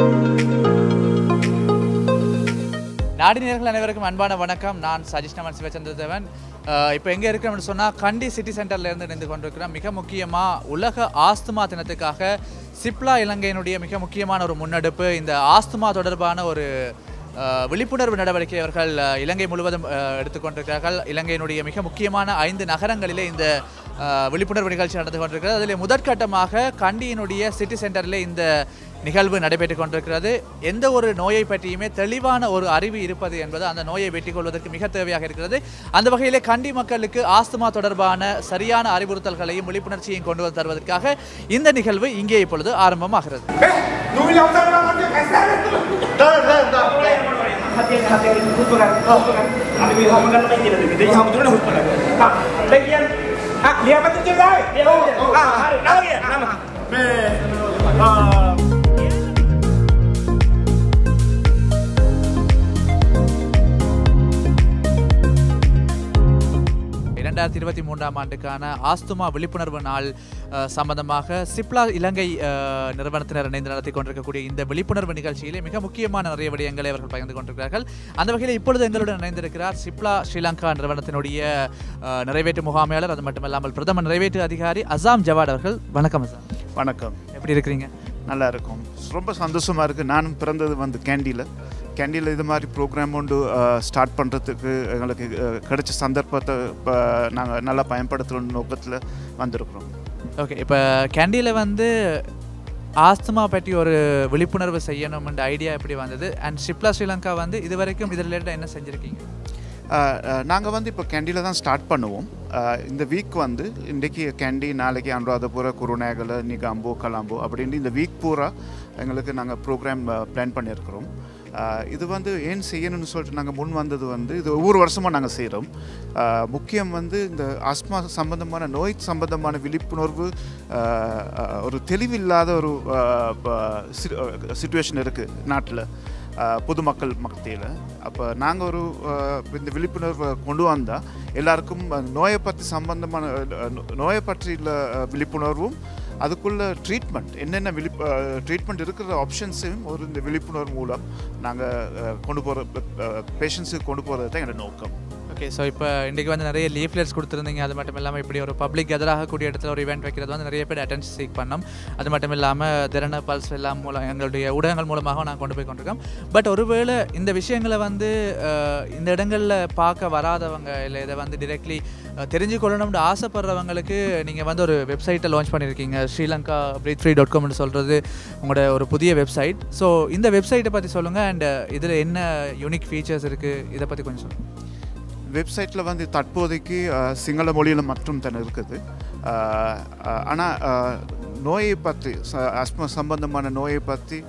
நாடி நேயர்கள் அனைவருக்கும் அன்பான வணக்கம் நான் சஜிஷ் நமன் சிவச்சந்திரதேவன் இப்போ எங்கே இருக்கிறோம்னு சொன்னால் கண்டி சிட்டி சென்டர்ல இருந்து நின்று கொண்டிருக்கிறோம் மிக முக்கியமாக உலக ஆஸ்துமா தினத்துக்காக சிப்லா இலங்கையினுடைய மிக முக்கியமான ஒரு முன்னெடுப்பு இந்த ஆஸ்துமா தொடர்பான ஒரு அஹ், விழிப்புணர்வு நடவடிக்கை அவர்கள் அஹ், இலங்கை முழுவதும் அஹ், எடுத்துக்கொண்டிருக்கிறார்கள் இலங்கையினுடைய மிக முக்கியமான ஐந்து நகரங்களிலே இந்த அஹ், விழிப்புணர்வு நிகழ்ச்சி நடந்து கொண்டிருக்கிறது அதில் முதற்கட்டமாக கண்டியினுடைய சிட்டி சென்டரில் இந்த நிகழ்வு நடைபெற்றுக் கொண்டிருக்கிறது எந்த ஒரு நோயை பற்றியுமே தெளிவான ஒரு அறிவு இருப்பது என்பது அந்த நோயை வெற்றி கொள்வதற்கு மிக தேவையாக இருக்கிறது அந்த வகையிலே கண்டி மக்களுக்கு ஆஸ்துமா தொடர்பான சரியான அறிவுறுத்தல்களையும் விழிப்புணர்ச்சியையும் கொண்டு வந்து தருவதற்காக இந்த நிகழ்வு இங்கே இப்பொழுது ஆரம்பமாகிறது Nu vill jag ha samma Hati hati husbakan, husbakan. Kami will have makan lagi nanti. Jadi kamu turun husbakan. Nah, bagian ah dia apa tuh cewek? Dia ah, nama dia, nama. இரண்டாயிரத்தி இருபத்தி மூன்றாம் ஆண்டுக்கான asthma விழிப்புணர்வு நாள் அஹ், சம்பந்தமாக சிப்லா இலங்கை அஹ், நிறுவனத்தினர் இணைந்து நடத்தி கொண்டிருக்கக்கூடிய இந்த விழிப்புணர்வு நிகழ்ச்சியிலே மிக முக்கியமான நிறைய விடயங்களை அவர்கள் பகிர்ந்து கொண்டிருக்கிறார்கள் அந்த வகையில் இப்பொழுது எங்களுடன் இணைந்திருக்கிறார் சிப்லா ஸ்ரீலங்கா நிறுவனத்தினுடைய அஹ், நிறைவேற்று முகாமையாளர் அது மட்டுமல்லாமல் பிரதம நிறைவேற்று அதிகாரி அசாம் ஜவாட் அவர்கள் வணக்கம் அசாம் வணக்கம் எப்படி இருக்கிறீங்க நல்லா இருக்கும் ரொம்ப சந்தோஷமாக இருக்குது நானும் பிறந்தது வந்து கேண்டியில் கேண்டியில் இது மாதிரி ப்ரோக்ராம் ஒன்று ஸ்டார்ட் பண்ணுறதுக்கு எங்களுக்கு அஹ், கிடைச்ச சந்தர்ப்பத்தை இப்போ நாங்கள் நல்லா பயன்படுத்தணும்னு நோக்கத்தில் வந்திருக்கிறோம் ஓகே இப்போ கேண்டியில் வந்து ஆஸ்துமா பற்றி ஒரு விழிப்புணர்வு செய்யணும்ன்ற ஐடியா எப்படி வந்தது அண்ட் ஷிப்லா ஸ்ரீலங்கா வந்து இது வரைக்கும் இது ரிலேட்டடாக என்ன செஞ்சுருக்கீங்க நாங்கள் வந்து இப்போ கேண்டியில் தான் ஸ்டார்ட் பண்ணுவோம் அஹ், இந்த வீக் வந்து இன்றைக்கி கேண்டி நாளைக்கு அனுராதபுர குருநேகல நிகாம்போ கலாம்போ அப்படின்ட்டு இந்த வீக் பூரா எங்களுக்கு நாங்கள் ப்ரோக்ராம் பிளான் பண்ணியிருக்கிறோம் அஹ், இது வந்து ஏன் செய்யணும்னு சொல்லிட்டு நாங்கள் முன் வந்தது வந்து இது ஒவ்வொரு வருஷமாக நாங்கள் செய்கிறோம் முக்கியம் வந்து இந்த ஆஸ்மா சம்பந்தமான நோய் சம்பந்தமான விழிப்புணர்வு அஹ், அஹ், ஒரு தெளிவில்லாத ஒரு சுச்சுவேஷன் இருக்குது நாட்டில் அஹ், பொதுமக்கள் மத்தியில் அப்போ நாங்கள் ஒரு அஹ், இந்த விழிப்புணர்வை கொண்டு வந்தால் எல்லாருக்கும் அந்த நோயை பற்றி சம்பந்தமான அஹ், நோ- நோயை பற்றியுள்ள அஹ், விழிப்புணர்வும் அதுக்குள்ள ட்ரீட்மெண்ட் என்னென்ன விழிப் ட்ரீட்மெண்ட் இருக்கிற ஆப்ஷன்ஸையும் ஒரு இந்த விழிப்புணர்வு மூலம் நாங்கள் கொண்டு போகிற பேஷண்ட்ஸுக்கு கொண்டு போகிறது தான் என்னோட நோக்கம் ஓகே ஸோ இப்போ இன்றைக்கி வந்து நிறைய லீஃப்லெட்ஸ் கொடுத்துருந்தீங்க அது மட்டும் இல்லாமல் இப்படி ஒரு பப்ளிக் எதிராக கூடிய இடத்துல ஒரு இவெண்ட் வைக்கிறது வந்து நிறைய பேர் அட்டென்ஷன் சீக் பண்ணோம் அது மட்டும் இல்லாமல் திறன பல்ஸ் எல்லாம் மூலம் எங்களுடைய ஊடகங்கள் மூலமாக நான் கொண்டு போய் கொண்டிருக்கோம் பட் ஒருவேளை இந்த விஷயங்களை வந்து அஹ், இந்த இடங்களில் பார்க்க வராதவங்க இல்லை இதை வந்து டிரெக்ட்லி தெரிஞ்சு கொள்ளணும்னு ஆசைப்படுறவங்களுக்கு நீங்கள் வந்து ஒரு வெப்சைட்டை லான்ச் பண்ணியிருக்கீங்க ஸ்ரீலங்கா பிரீத் ஃப்ரீ டாட் காம்னு சொல்கிறது உங்களோட ஒரு புதிய வெப்சைட் ஸோ இந்த வெப்சைட்டை பற்றி சொல்லுங்கள் அண்ட் இதில் என்ன யூனிக் ஃபீச்சர்ஸ் இருக்குது இதை பற்றி கொஞ்சம் சொல்லுங்கள் வெப்சைட்டில் வந்து தற்போதைக்கு அஹ், சிங்கள மொழியில் மட்டும் தான் இருக்குது ஆனால் நோயை பற்றி அஸ்மா சம்பந்தமான நோயை பற்றி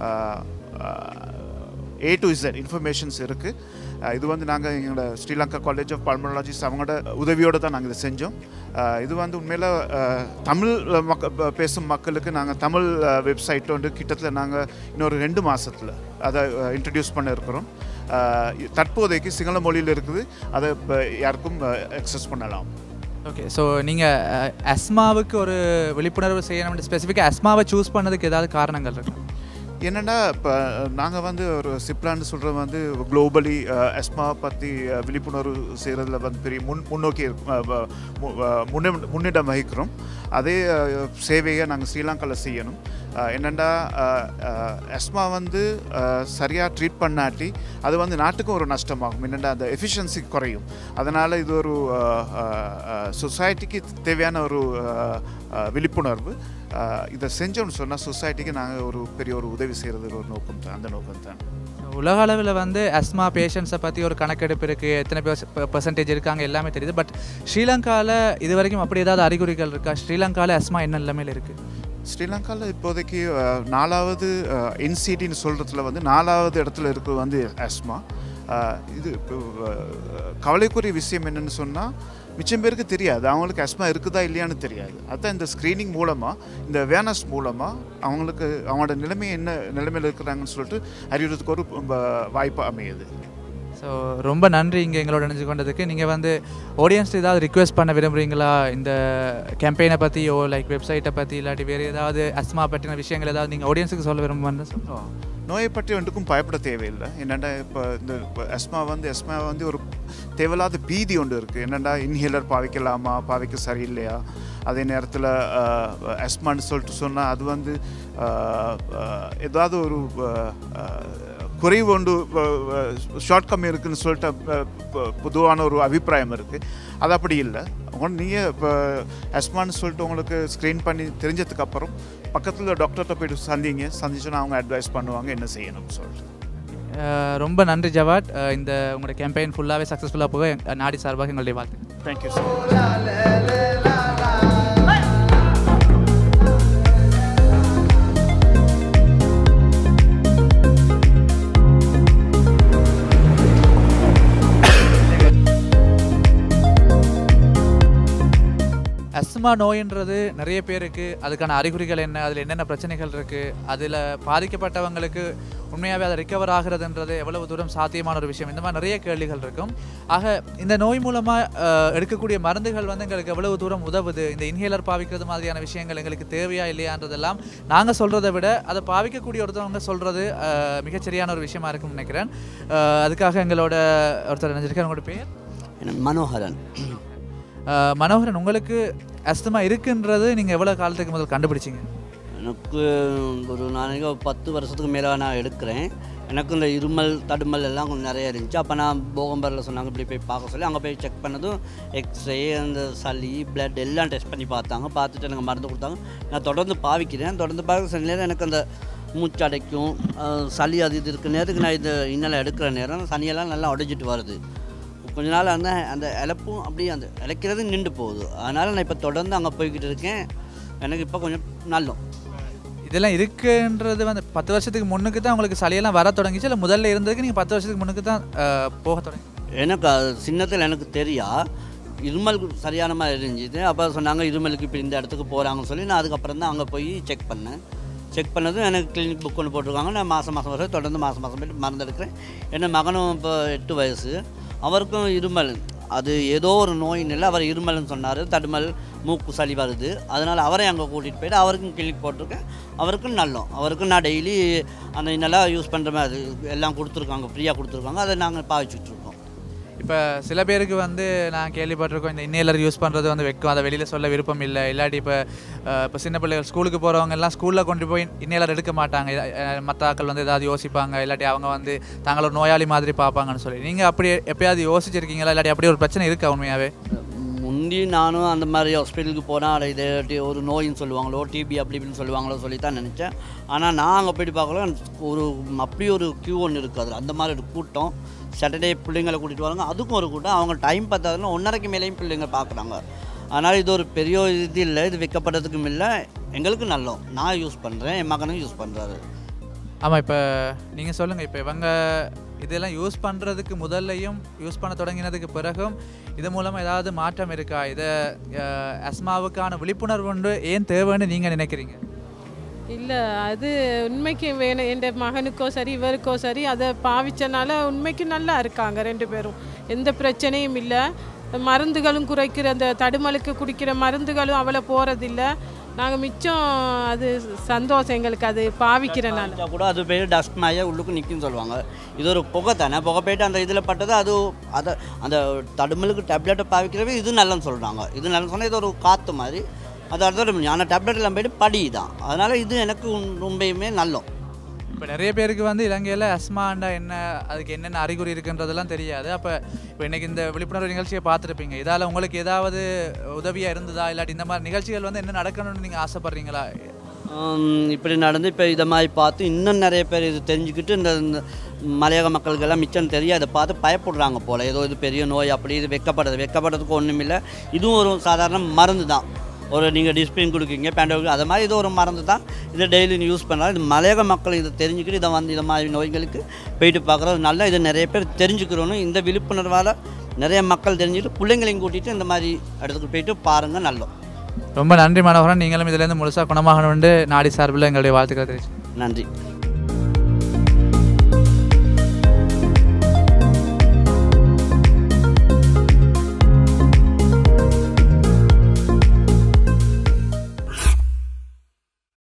ஏ டு இசட் இன்ஃபர்மேஷன்ஸ் இருக்குது இது வந்து நாங்கள் எங்களோட ஸ்ரீலங்கா காலேஜ் ஆஃப் பல்மனாலஜிஸ்ட் அவங்களோட உதவியோடு தான் நாங்கள் இதை செஞ்சோம் அஹ், இது வந்து உண்மையில் அஹ், தமிழ் மக்க ப- பேசும் மக்களுக்கு நாங்கள் தமிழ் வெப்சைட் வந்து கிட்டத்தட்ட நாங்கள் இன்னொரு ரெண்டு மாதத்தில் அதை இன்ட்ரடியூஸ் பண்ண இருக்கிறோம் அஹ், தற்போதைக்கு சிங்கள மொழியில் இருக்குது அதை இப்போ யாருக்கும் அக்சஸ் பண்ணலாம் ஓகே ஸோ நீங்கள் அஸ்மாவுக்கு ஒரு விழிப்புணர்வு செய்யணும் ஸ்பெசிஃபிக்காக அஸ்மாவை சூஸ் பண்ணதுக்கு ஏதாவது காரணங்கள் இருக்கு என்னென்னா இப்போ நாங்கள் வந்து ஒரு சிப்லான்னு சொல்கிறது வந்து குளோபலி எஸ்மா பற்றி விழிப்புணர்வு செய்கிறதுல வந்து பெரிய முன் முன்னோக்கி இருக்கு- அஹ், வ- மு- அஹ், முன்ன- முன்னிடம் வகிக்கிறோம் அதே அஹ், சேவையை நாங்கள் ஸ்ரீலங்காவில் செய்யணும் என்னென்னா எஸ்மா வந்து சரியாக ட்ரீட் பண்ணாட்டி அது வந்து நாட்டுக்கும் ஒரு நஷ்டமாகும் என்னென்னா அந்த எஃபிஷியன்சி குறையும் அதனால் இது ஒரு சொசைட்டிக்கு தேவையான ஒரு அஹ், அஹ், விழிப்புணர்வு அஹ், இதை செஞ்சோம்னு சொன்னால் சொசைட்டிக்கு நாங்கள் ஒரு பெரிய ஒரு உதவி செய்கிறது ஒரு நோக்கம் தான் அந்த நோக்கம் தான் உலக அளவில் வந்து அஸ்மா பேஷண்ட்ஸை பற்றி ஒரு கணக்கெடுப்பு இருக்குது எத்தனை பர்சன்டேஜ் இருக்காங்க எல்லாமே தெரியுது பட் ஸ்ரீலங்காவில் இது வரைக்கும் அப்படி ஏதாவது அறிகுறிகள் இருக்கா ஸ்ரீலங்காவில் அஸ்மா என்ன நிலைமையில் இருக்குது ஸ்ரீலங்காவில் இப்போதைக்கு அஹ், நாலாவது என்சிடின்னு சொல்கிறதுல வந்து நாலாவது இடத்துல இருக்கிறது வந்து அஸ்மா அஹ், இது இப்போ, அஹ், கவலைக்குரிய விஷயம் என்னன்னு சொன்னால் மிச்சம் பேருக்கு தெரியாது அவங்களுக்கு அஸ்மா இருக்குதா இல்லையான்னு தெரியாது அதான் இந்த ஸ்க்ரீனிங் மூலமாக இந்த வேனஸ் மூலமாக அவங்களுக்கு அவங்களோட நிலைமை என்ன நிலைமையில் இருக்கிறாங்கன்னு சொல்லிட்டு அறிவுறதுக்கு ஒரு வாய்ப்பு அமையுது ஸோ ரொம்ப நன்றி இங்கே எங்களோட நினைச்சு கொண்டதுக்கு நீங்கள் வந்து ஆடியன்ஸ் ஏதாவது ரிக்வெஸ்ட் பண்ண விரும்புகிறீங்களா இந்த கேம்பெயினை பற்றியோ லைக் வெப்சைட்டை பற்றி இல்லாட்டி வேறு ஏதாவது அஸ்மா பற்றின விஷயங்கள் ஏதாவது நீங்கள் ஆடியன்ஸுக்கு சொல்ல விரும்புன்னு சொல்லுங்கள் நோயை பற்றி ஒன்றுக்கும் பயப்பட தேவையில்லை என்னென்னா இப்போ இந்த எஸ்மா வந்து எஸ்மா வந்து ஒரு தேவையில்லாத பீதி ஒன்று இருக்குது என்னென்னா இன்ஹேலர் பாவிக்கலாமா பாவிக்க சரியில்லையா அதே நேரத்தில் எஸ்மான்னு சொல்லிட்டு சொன்னால் அது வந்து அஹ், அஹ், ஏதாவது ஒரு அஹ், அஹ், குறைவு ஒன்று ஷார்ட் கம்மி இருக்குன்னு சொல்லிட்டு அஹ், பொ- பொதுவான ஒரு அபிப்பிராயம் இருக்குது அது அப்படி இல்லை உங்க நீங்கள் இப்போ எஸ்மான்னு சொல்லிட்டு உங்களுக்கு ஸ்க்ரீன் பண்ணி தெரிஞ்சதுக்கு அப்புறம் பக்கத்தில் டாக்டர்கிட்ட போயிட்டு சந்திங்க சந்திச்சுன்னா அவங்க அட்வைஸ் பண்ணுவாங்க என்ன செய்யணும்னு சொல்லிட்டு அஹ் ரொம்ப நன்றி ஜவாட் அஹ் இந்த உங்களோட கேம்பெயின் ஃபுல்லாகவே சக்ஸஸ்ஃபுல்லாக போக எங்க- நாடி சார்பாக எங்களுடைய வாழ்த்து தேங்க்யூ சார் அஸ்மா நோயின்றது நிறைய பேருக்கு அதுக்கான அறிகுறிகள் என்ன அதில் என்னென்ன பிரச்சனைகள் இருக்குது அதில் பாதிக்கப்பட்டவங்களுக்கு உண்மையாகவே அதை ரிகவர் ஆகிறதுன்றது எவ்வளவு தூரம் சாத்தியமான ஒரு விஷயம் இந்த மாதிரி நிறைய கேள்விகள் இருக்கும் ஆக இந்த நோய் மூலமாக எடுக்கக்கூடிய மருந்துகள் வந்து எங்களுக்கு எவ்வளவு தூரம் உதவுது இந்த இன்ஹேலர் பாவிக்கிறது மாதிரியான விஷயங்கள் எங்களுக்கு தேவையா இல்லையான்றதெல்லாம் நாங்கள் சொல்கிறத விட அதை பாவிக்கக்கூடிய ஒருத்தவங்க சொல்கிறது மிகச்சரியான ஒரு விஷயமா இருக்கும்னு நினைக்கிறேன் அஹ், அதுக்காக எங்களோட ஒருத்தர் நினைச்சிருக்காரு உங்களோட பேர் என்ன மனோகரன் அஹ், மனோகரன் உங்களுக்கு அஸ்தமா இருக்குன்றது நீங்கள் எவ்வளோ காலத்துக்கு முதல் கண்டுபிடிச்சிங்க எனக்கு ஒரு நாளைக்கு ஒரு பத்து வருஷத்துக்கு மேலே நான் எடுக்கிறேன் எனக்கு இந்த இருமல் தடுமல் எல்லாம் கொஞ்சம் நிறைய இருந்துச்சு அப்போ நான் போகம்பரில் சொன்னாங்க இப்படி போய் பார்க்க சொல்லி அங்கே போய் செக் பண்ணதும் எக்ஸ்ரே அந்த சளி பிளட் எல்லாம் டெஸ்ட் பண்ணி பார்த்தாங்க பார்த்துட்டு எனக்கு மருந்து கொடுத்தாங்க நான் தொடர்ந்து பாவிக்கிறேன் தொடர்ந்து பார்க்க சில நேரம் எனக்கு அந்த மூச்சு அடைக்கும் அஹ், சளி அது இது இருக்க நேரத்துக்கு நான் இது இன்னலை எடுக்கிற நேரம் சனியெல்லாம் நல்லா உடைச்சிட்டு வருது கொஞ்ச நாள் அந்த அந்த இழப்பும் அப்படியே அந்த இழைக்கிறது நின்று போகுது அதனால் நான் இப்போ தொடர்ந்து அங்கே போய்கிட்டு இருக்கேன் எனக்கு இப்போ கொஞ்சம் நல்லம் இதெல்லாம் இருக்குன்றது வந்து பத்து வருஷத்துக்கு முன்னுக்கு தான் உங்களுக்கு சளியெல்லாம் வர தொடங்கிச்சு இல்லை முதல்ல இருந்ததுக்கு நீங்கள் பத்து வருஷத்துக்கு முன்னுக்கு தான் அஹ், போக தொடங்கி எனக்கு அது சின்னத்தில் எனக்கு தெரியா இருமல் சரியான மாதிரி இருந்துச்சு அப்போ சொன்னாங்க இருமலுக்கு இப்போ இந்த இடத்துக்கு போகிறாங்கன்னு சொல்லி நான் அதுக்கப்புறம் தான் அங்கே போய் செக் பண்ணேன் செக் பண்ணதும் எனக்கு கிளினிக் புக் ஒன்று போட்டிருக்காங்க நான் மாதம் மாதம் வரை தொடர்ந்து மாதம் மாதம் போய்ட்டு மருந்து எடுக்கிறேன் என்ன மகனும் இப்போ எட்டு வயசு அவருக்கும் இருமல் அது ஏதோ ஒரு நோயின் இல்லை அவர் இருமல்னு சொன்னார் தடுமல் மூக்கு சளி வருது அதனால் அவரை அங்கே கூட்டிகிட்டு போயிட்டு அவருக்கும் கிளினிக் போட்டிருக்கேன் அவருக்கும் நல்லோம் அவருக்கும் நான் டெய்லி அந்த இன்னெல்லாம் யூஸ் பண்ணுற மாதிரி எல்லாம் கொடுத்துருக்காங்க ஃப்ரீயாக கொடுத்துருக்காங்க அதை நாங்கள் பாவிச்சுட்ருக்கோம் இப்போ சில பேருக்கு வந்து நான் கேள்விப்பட்டிருக்கோம் இந்த இன்னேலர் யூஸ் பண்ணுறது வந்து வைக்கும் அதை வெளியில் சொல்ல விருப்பம் இல்லை இல்லாட்டி இப்போ இப்போ சின்ன பிள்ளைகள் ஸ்கூலுக்கு போகிறவங்க எல்லாம் ஸ்கூலில் கொண்டு போய் இன்னேலர் எடுக்க மாட்டாங்க மற்ற ஆட்கள் வந்து ஏதாவது யோசிப்பாங்க இல்லாட்டி அவங்க வந்து தாங்கள ஒரு நோயாளி மாதிரி பார்ப்பாங்கன்னு சொல்லி நீங்கள் அப்படி எப்பயாவது யோசிச்சிருக்கீங்களா இல்லாட்டி அப்படி ஒரு பிரச்சனை இருக்கா உண்மையாகவே முந்தி நானும் அந்த மாதிரி ஹாஸ்பிட்டலுக்கு போனால் அட இது டி- ஒரு நோயின்னு சொல்லுவாங்களோ டிபி அப்படி இப்படின்னு சொல்லுவாங்களோ சொல்லி தான் நினச்சேன் ஆனால் நான் அங்கே போயிட்டு பார்க்கல ஒரு அப்படி ஒரு க்யூ ஒன்று இருக்குது அதில் அந்த மாதிரி ஒரு கூட்டம் சாட்டர்டே பிள்ளைங்களை கூட்டிகிட்டு வராங்க அதுக்கும் ஒரு கூட்டம் அவங்க டைம் பார்த்தாதுன்னா ஒன்றரைக்கு மேலேயும் பிள்ளைங்க பார்க்குறாங்க அதனால் இது ஒரு பெரிய இது இல்லை இது வைக்கப்படுறதுக்கும் இல்லை எங்களுக்கு நல்லோம் நான் யூஸ் பண்ணுறேன் என் மகனும் யூஸ் பண்ணுறாரு ஆமாம் இப்போ நீங்கள் சொல்லுங்கள் இப்போ இவங்க இதெல்லாம் யூஸ் பண்ணுறதுக்கு முதல்லையும் யூஸ் பண்ண தொடங்கினதுக்கு பிறகும் இது மூலமாக ஏதாவது மாற்றம் இருக்கா இதை அஹ், அஸ்மாவுக்கான விழிப்புணர்வு ஒன்று ஏன் தேவைன்னு நீங்கள் நினைக்கிறீங்க இல்லை அது உண்மைக்கு வேணும் என் மகனுக்கோ சரி இவருக்கோ சரி அதை பாவிச்சனால உண்மைக்கு நல்லா இருக்காங்க ரெண்டு பேரும் எந்த பிரச்சனையும் இல்லை மருந்துகளும் குறைக்கிற அந்த தடுமலுக்கு குடிக்கிற மருந்துகளும் அவ்வளோ போகிறதில்ல நாங்கள் மிச்சம் அது சந்தோஷம் எங்களுக்கு அது பாவிக்கிறனால வச்சா கூட அது போய் டஸ்ட் மாய உள்ளுக்கு நிற்கும்னு சொல்லுவாங்க இது ஒரு புகை தானே புகை போயிட்டு அந்த இதில் பட்டது அது அதை அந்த தடுமலுக்கு டேப்லெட்டை பாவிக்கிறவே இது நல்லன்னு சொல்கிறாங்க இது நல்லன்னு சொன்னால் இது ஒரு காற்று மாதிரி அது அடுத்த ஆனால் டேப்லெட் எல்லாம் போயிட்டு படி தான் அதனால் இது எனக்கு உண்- உண்மையுமே நல்லம் இப்போ நிறைய பேருக்கு வந்து இலங்கையில் அஸ்மாண்டா என்ன அதுக்கு என்னென்ன அறிகுறி இருக்குன்றதெல்லாம் தெரியாது அப்போ இப்போ இன்னைக்கு இந்த விழிப்புணர்வு நிகழ்ச்சியை பார்த்துருப்பீங்க இதால் உங்களுக்கு ஏதாவது உதவியாக இருந்ததா இல்லாட்டி இந்த மாதிரி நிகழ்ச்சிகள் வந்து என்ன நடக்கணும்னு நீங்கள் ஆசைப்பட்றீங்களா ஹம், இப்படி நடந்து இப்போ இதை மாதிரி பார்த்து இன்னும் நிறைய பேர் இது தெரிஞ்சுக்கிட்டு இந்த இந்த மலையக மக்களுக்கெல்லாம் மிச்சம் தெரியும் அதை பார்த்து பயப்படுறாங்க போல் ஏதோ இது பெரிய நோய் அப்படி இது வெக்கப்படுறது வெக்கப்படுறதுக்கு ஒன்றும் இல்லை இதுவும் ஒரு சாதாரண மருந்து தான் ஒரு நீங்கள் டிஸ்பிளின் கொடுக்குறீங்க பேண்டோக்கு அது மாதிரி இது ஒரு மருந்து தான் இதை டெய்லி யூஸ் பண்ணலாம் இது மலையக மக்கள் இதை தெரிஞ்சுக்கிட்டு இதை வந்து இந்த மாதிரி நோய்களுக்கு போயிட்டு பார்க்குறது நல்லா இதை நிறைய பேர் தெரிஞ்சுக்கிறோன்னு இந்த விழிப்புணர்வால் நிறைய மக்கள் தெரிஞ்சுக்கிட்டு பிள்ளைங்களையும் கூட்டிகிட்டு இந்த மாதிரி இடத்துக்கு போயிட்டு பாருங்கள் நல்லோம் ரொம்ப நன்றி மனோகரன் நீங்களும் இதுலேருந்து முழுசாக குணமாகணும்னு நாடி சார்பில் எங்களுடைய வாழ்த்துக்களை தெரிவிச்சு நன்றி